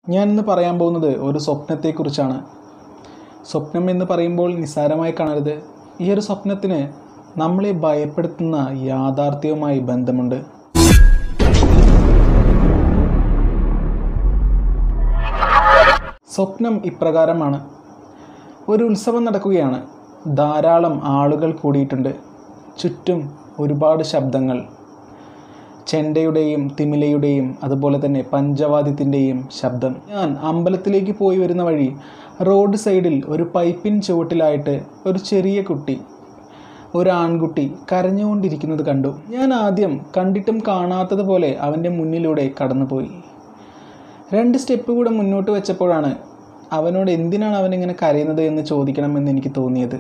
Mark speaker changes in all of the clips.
Speaker 1: ഞാനിന്ന് പറയാൻ പോകുന്നത് ഒരു സ്വപ്നത്തെക്കുറിച്ചാണ് സ്വപ്നം എന്ന് പറയുമ്പോൾ നിസ്സാരമായി കാണരുത് ഈ ഒരു സ്വപ്നത്തിന് നമ്മളെ ഭയപ്പെടുത്തുന്ന യാഥാർത്ഥ്യവുമായി ബന്ധമുണ്ട് സ്വപ്നം ഇപ്രകാരമാണ് ഒരു ഉത്സവം നടക്കുകയാണ് ധാരാളം ആളുകൾ കൂടിയിട്ടുണ്ട് ചുറ്റും ഒരുപാട് ശബ്ദങ്ങൾ ചെണ്ടയുടെയും തിമിലയുടെയും അതുപോലെ തന്നെ പഞ്ചവാദ്യത്തിൻ്റെയും ശബ്ദം ഞാൻ അമ്പലത്തിലേക്ക് പോയി വരുന്ന വഴി റോഡ് സൈഡിൽ ഒരു പൈപ്പിൻ ചുവട്ടിലായിട്ട് ഒരു ചെറിയ കുട്ടി ഒരു ആൺകുട്ടി കരഞ്ഞുകൊണ്ടിരിക്കുന്നത് കണ്ടു ഞാൻ ആദ്യം കണ്ടിട്ടും കാണാത്തതുപോലെ അവൻ്റെ മുന്നിലൂടെ കടന്നുപോയി രണ്ട് സ്റ്റെപ്പ് കൂടെ മുന്നോട്ട് വെച്ചപ്പോഴാണ് അവനോട് എന്തിനാണ് അവനിങ്ങനെ കരയുന്നത് എന്ന് ചോദിക്കണമെന്ന് എനിക്ക് തോന്നിയത്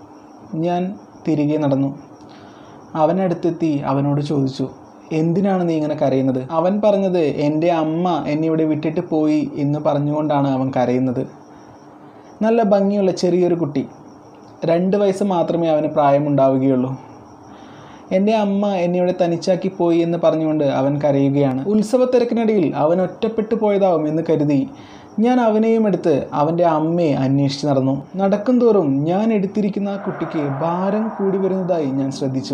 Speaker 1: ഞാൻ തിരികെ നടന്നു അവനടുത്തെത്തി അവനോട് ചോദിച്ചു എന്തിനാണ് നീ ഇങ്ങനെ കരയുന്നത് അവൻ പറഞ്ഞത് എൻ്റെ അമ്മ എന്നെ ഇവിടെ വിട്ടിട്ട് പോയി എന്ന് പറഞ്ഞുകൊണ്ടാണ് അവൻ കരയുന്നത് നല്ല ഭംഗിയുള്ള ചെറിയൊരു കുട്ടി രണ്ട് വയസ്സ് മാത്രമേ അവന് പ്രായമുണ്ടാവുകയുള്ളൂ എൻ്റെ അമ്മ എന്നെ ഇവിടെ തനിച്ചാക്കി പോയി എന്ന് പറഞ്ഞുകൊണ്ട് അവൻ കരയുകയാണ് ഉത്സവ തിരക്കിനിടയിൽ അവൻ ഒറ്റപ്പെട്ടു പോയതാവും എന്ന് കരുതി ഞാൻ അവനെയും എടുത്ത് അവൻ്റെ അമ്മയെ അന്വേഷിച്ച് നടന്നു നടക്കും തോറും ഞാൻ എടുത്തിരിക്കുന്ന ആ കുട്ടിക്ക് ഭാരം കൂടി വരുന്നതായി ഞാൻ ശ്രദ്ധിച്ചു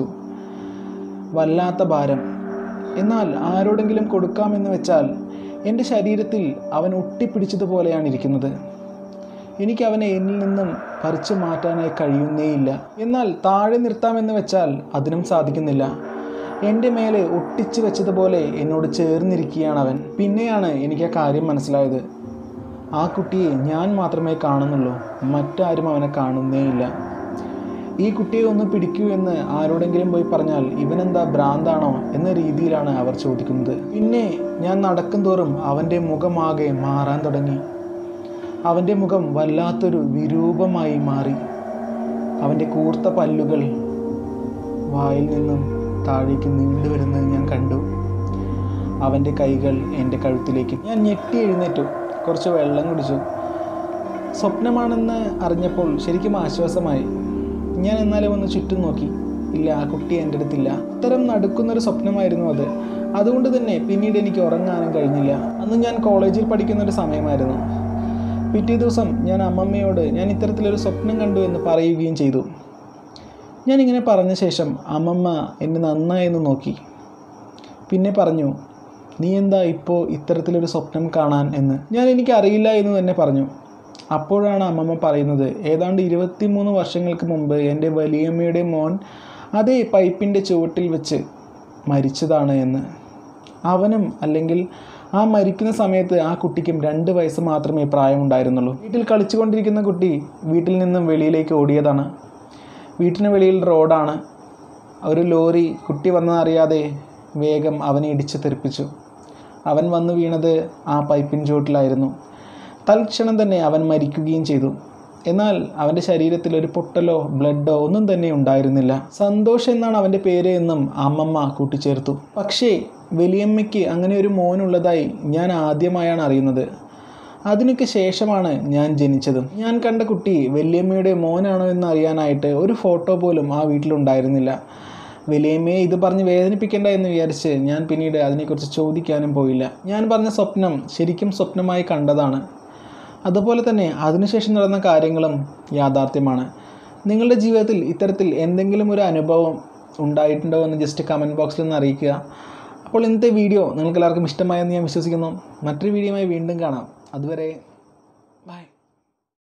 Speaker 1: വല്ലാത്ത ഭാരം എന്നാൽ ആരോടെങ്കിലും കൊടുക്കാമെന്ന് വെച്ചാൽ എൻ്റെ ശരീരത്തിൽ അവൻ ഒട്ടിപ്പിടിച്ചതുപോലെയാണ് ഇരിക്കുന്നത് എനിക്ക് അവനെ എന്നിൽ നിന്നും പറിച്ചു മാറ്റാനായി കഴിയുന്നേയില്ല എന്നാൽ താഴെ നിർത്താമെന്ന് വെച്ചാൽ അതിനും സാധിക്കുന്നില്ല എൻ്റെ മേലെ ഒട്ടിച്ചു വെച്ചതുപോലെ എന്നോട് ചേർന്നിരിക്കുകയാണ് അവൻ പിന്നെയാണ് എനിക്ക് ആ കാര്യം മനസ്സിലായത് ആ കുട്ടിയെ ഞാൻ മാത്രമേ കാണുന്നുള്ളൂ മറ്റാരും അവനെ കാണുന്നേയില്ല ഈ കുട്ടിയെ ഒന്ന് പിടിക്കൂ എന്ന് ആരോടെങ്കിലും പോയി പറഞ്ഞാൽ ഇവനെന്താ ഭ്രാന്താണോ എന്ന രീതിയിലാണ് അവർ ചോദിക്കുന്നത് പിന്നെ ഞാൻ നടക്കും തോറും അവൻ്റെ മുഖമാകെ മാറാൻ തുടങ്ങി അവൻ്റെ മുഖം വല്ലാത്തൊരു വിരൂപമായി മാറി അവൻ്റെ കൂർത്ത പല്ലുകൾ വായിൽ നിന്നും താഴേക്ക് നീണ്ടു വരുന്നത് ഞാൻ കണ്ടു അവൻ്റെ കൈകൾ എൻ്റെ കഴുത്തിലേക്ക് ഞാൻ ഞെട്ടി എഴുന്നേറ്റു കുറച്ച് വെള്ളം കുടിച്ചു സ്വപ്നമാണെന്ന് അറിഞ്ഞപ്പോൾ ശരിക്കും ആശ്വാസമായി ഞാൻ എന്നാലും ഒന്ന് ചുറ്റും നോക്കി ഇല്ല ആ കുട്ടി എൻ്റെ അടുത്തില്ല അത്തരം നടുക്കുന്നൊരു സ്വപ്നമായിരുന്നു അത് അതുകൊണ്ട് തന്നെ പിന്നീട് എനിക്ക് ഉറങ്ങാനും കഴിഞ്ഞില്ല അന്ന് ഞാൻ കോളേജിൽ പഠിക്കുന്ന ഒരു സമയമായിരുന്നു പിറ്റേ ദിവസം ഞാൻ അമ്മമ്മയോട് ഞാൻ ഇത്തരത്തിലൊരു സ്വപ്നം കണ്ടു എന്ന് പറയുകയും ചെയ്തു ഞാനിങ്ങനെ പറഞ്ഞ ശേഷം അമ്മമ്മ എന്നെ നന്നായെന്ന് നോക്കി പിന്നെ പറഞ്ഞു നീ എന്താ ഇപ്പോൾ ഇത്തരത്തിലൊരു സ്വപ്നം കാണാൻ എന്ന് ഞാൻ എനിക്ക് അറിയില്ല എന്ന് തന്നെ പറഞ്ഞു അപ്പോഴാണ് അമ്മമ്മ പറയുന്നത് ഏതാണ്ട് ഇരുപത്തിമൂന്ന് വർഷങ്ങൾക്ക് മുമ്പ് എൻ്റെ വലിയമ്മയുടെ മോൻ അതേ പൈപ്പിൻ്റെ ചുവട്ടിൽ വെച്ച് മരിച്ചതാണ് എന്ന് അവനും അല്ലെങ്കിൽ ആ മരിക്കുന്ന സമയത്ത് ആ കുട്ടിക്കും രണ്ട് വയസ്സ് മാത്രമേ പ്രായമുണ്ടായിരുന്നുള്ളൂ വീട്ടിൽ കളിച്ചുകൊണ്ടിരിക്കുന്ന കുട്ടി വീട്ടിൽ നിന്നും വെളിയിലേക്ക് ഓടിയതാണ് വീട്ടിന് വെളിയിൽ റോഡാണ് ഒരു ലോറി കുട്ടി വന്നതറിയാതെ വേഗം അവനെ ഇടിച്ച് തെറിപ്പിച്ചു അവൻ വന്നു വീണത് ആ പൈപ്പിൻ ചുവട്ടിലായിരുന്നു തൽക്ഷണം തന്നെ അവൻ മരിക്കുകയും ചെയ്തു എന്നാൽ അവൻ്റെ ശരീരത്തിൽ ഒരു പൊട്ടലോ ബ്ലഡോ ഒന്നും തന്നെ ഉണ്ടായിരുന്നില്ല സന്തോഷ് എന്നാണ് അവൻ്റെ പേര് എന്നും അമ്മമ്മ കൂട്ടിച്ചേർത്തു പക്ഷേ വലിയമ്മയ്ക്ക് അങ്ങനെ ഒരു മോനുള്ളതായി ഞാൻ ആദ്യമായാണ് അറിയുന്നത് അതിനൊക്കെ ശേഷമാണ് ഞാൻ ജനിച്ചതും ഞാൻ കണ്ട കുട്ടി വലിയമ്മയുടെ മോനാണോ എന്ന് അറിയാനായിട്ട് ഒരു ഫോട്ടോ പോലും ആ വീട്ടിലുണ്ടായിരുന്നില്ല വലിയമ്മയെ ഇത് പറഞ്ഞ് വേദനിപ്പിക്കേണ്ട എന്ന് വിചാരിച്ച് ഞാൻ പിന്നീട് അതിനെക്കുറിച്ച് ചോദിക്കാനും പോയില്ല ഞാൻ പറഞ്ഞ സ്വപ്നം ശരിക്കും സ്വപ്നമായി കണ്ടതാണ് അതുപോലെ തന്നെ അതിനുശേഷം നടന്ന കാര്യങ്ങളും യാഥാർത്ഥ്യമാണ് നിങ്ങളുടെ ജീവിതത്തിൽ ഇത്തരത്തിൽ എന്തെങ്കിലും ഒരു അനുഭവം ഉണ്ടായിട്ടുണ്ടോ എന്ന് ജസ്റ്റ് കമൻറ്റ് ബോക്സിൽ ഒന്ന് അറിയിക്കുക അപ്പോൾ ഇന്നത്തെ വീഡിയോ നിങ്ങൾക്ക് എല്ലാവർക്കും ഇഷ്ടമായെന്ന് ഞാൻ വിശ്വസിക്കുന്നു മറ്റൊരു വീഡിയോയുമായി വീണ്ടും കാണാം അതുവരെ ബൈ